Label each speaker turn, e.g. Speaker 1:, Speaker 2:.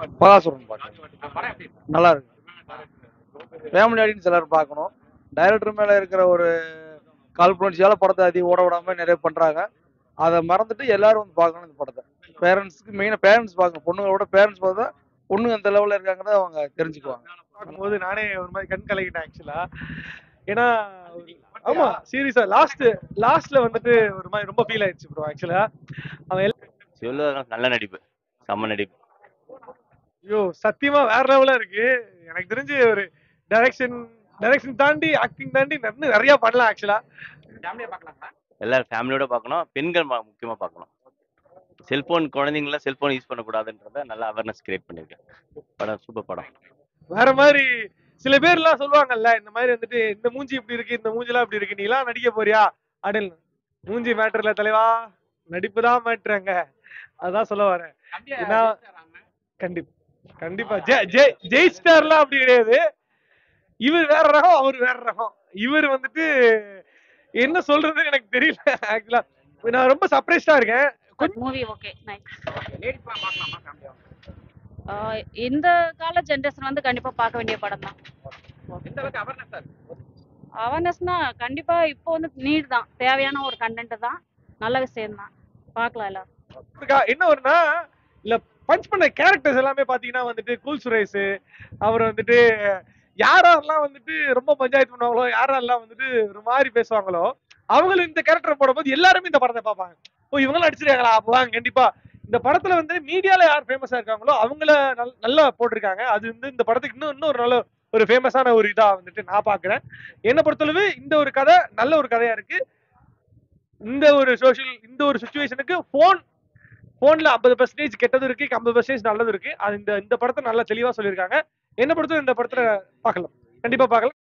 Speaker 1: பகாசுரன் பார்க்கணும் நல்லா இருக்கு ஃபேமிலி ஆடியன்ஸ் எல்லாரும் பார்க்கணும் டைரக்டர் மேல இருக்கிற ஒரு கால்புணர்ச்சியால படத்தை அதிகம் ஓட விடாம நிறைய பண்றாங்க அதை மறந்துட்டு எல்லாரும் வந்து பார்க்கணும் இந்த படத்தை பேரண்ட்ஸ்க்கு மெயினாக பேரண்ட்ஸ் பார்க்கணும் பொண்ணுங்களோட பேரண்ட்ஸ் பார்த்தா பொண்ணுங்க அந்த லெவலில் இருக்காங்கன்னு அவங்க தெரிஞ்சுக்குவாங்க
Speaker 2: பார்க்கும்போது நானே ஒரு மாதிரி கண் கலக்கிட்டேன் ஆக்சுவலா ஏன்னா ஆமா சீரியஸா லாஸ்ட் லாஸ்ட்ல வந்துட்டு ஒரு மாதிரி ரொம்ப ஃபீல் ஆயிடுச்சு ப்ரோ ஆக்சுவலா அவன் எல்லாம்
Speaker 3: சிவலோகம் நல்ல நடிப்பு செம்ம நடிப்பு
Speaker 2: ஐயோ சத்தியமா வேற லெவலா இருக்கு எனக்கு தெரிஞ்சு ஒரு டைரக்ஷன் டைரக்ஷன் தாண்டி ஆக்டிங் தாண்டி இன்னும் நிறைய பண்ணலாம் ஆக்சுவலா
Speaker 3: எல்லாரும் ஃபேமிலியோட பார்க்கணும் பெண்கள் ம- முக்கியமா பார்க்கணும் செல்போன் குழந்தைங்களாம் செல்போன் யூஸ் பண்ணக்கூடாதுன்றத நல்லா அவேர்னஸ் கிரியேட் பண்ணியிருக்கேன் படம் சூப்பர் படம்
Speaker 2: வேற மாதிரி சில பேர்லாம் சொல்லுவாங்கல்ல இந்த மாதிரி வந்துட்டு இந்த மூஞ்சி இப்படி இருக்கு இந்த மூஞ்சிலாம் இப்படி இருக்கு நீலாம் நடிக்க போறியா அப்படின்னு மூஞ்சி மேட்டர்ல தலைவா நடிப்பு தான் மேட்ருங்க அதான் சொல்ல வரேன் ஏன்னா கண்டிப்பா கண்டிப்பா ஜெ- ஜெ- ஜெய் ஸ்டார்லாம் அப்படி கிடையாது இவர் வேற ரகம் அவர் வேற ரகம் இவர் வந்துட்டு என்ன சொல்றது எனக்கு தெரியல ஆக்சுவலா நான் ரொம்ப சர்ப்ரைஸ்டா இருக்கேன்
Speaker 4: மூவி ஓகே நைஸ் இந்த கால ஜென்ரேஷன் வந்து கண்டிப்பா பார்க்க வேண்டிய படம் தான் அவேர்னஸ்னா கண்டிப்பா இப்போ வந்து நீட் தான் தேவையான ஒரு கண்டென்ட் தான் நல்ல விஷயம் தான் பார்க்கலாம் எல்லாரும்
Speaker 2: இருக்கா என்ன ஒருனா இல்ல பஞ்ச் பண்ண கேரக்டர்ஸ் எல்லாமே பாத்தீங்கன்னா வந்துட்டு கூல் சுரேஷ் அவர் வந்துட்டு யாரெல்லாம் வந்துட்டு ரொம்ப பஞ்சாயத்து பண்ணுவாங்களோ யாரெல்லாம் வந்துட்டு ஒரு மாதிரி பேசுவாங்களோ அவங்களும் இந்த கேரக்டர் போடும்போது எல்லாருமே இந்த படத்தை பார்ப்பாங்க ஓ இவங்களும் அடிச்சிருக்காங்களா அப்பதான் கண்டிப்பா இந்த படத்துல வந்து மீடியால யார் ஃபேமஸா இருக்காங்களோ அவங்கள நல்- நல்லா போட்டிருக்காங்க அது வந்து இந்த படத்துக்கு இன்னும் இன்னும் ஒரு நல்ல ஒரு ஃபேமஸான ஒரு இதா வந்துட்டு நான் பாக்குறேன் என்னை பொறுத்தளவு இந்த ஒரு கதை நல்ல ஒரு கதையா இருக்கு இந்த ஒரு சோஷியல் இந்த ஒரு சுச்சுவேஷனுக்கு ஃபோன் ஃபோன்ல ஐம்பது பர்சன்டேஜ் கெட்டது இருக்கு ஐம்பது பர்சன்டேஜ் நல்லது இருக்கு அது இந்த இந்த படத்தை நல்லா தெளிவா சொல்லியிருக்காங்க என்ன பொறுத்தவரை இந்த படத்துல பார்க்கலாம் கண்டிப்பா பார்க்கலாம்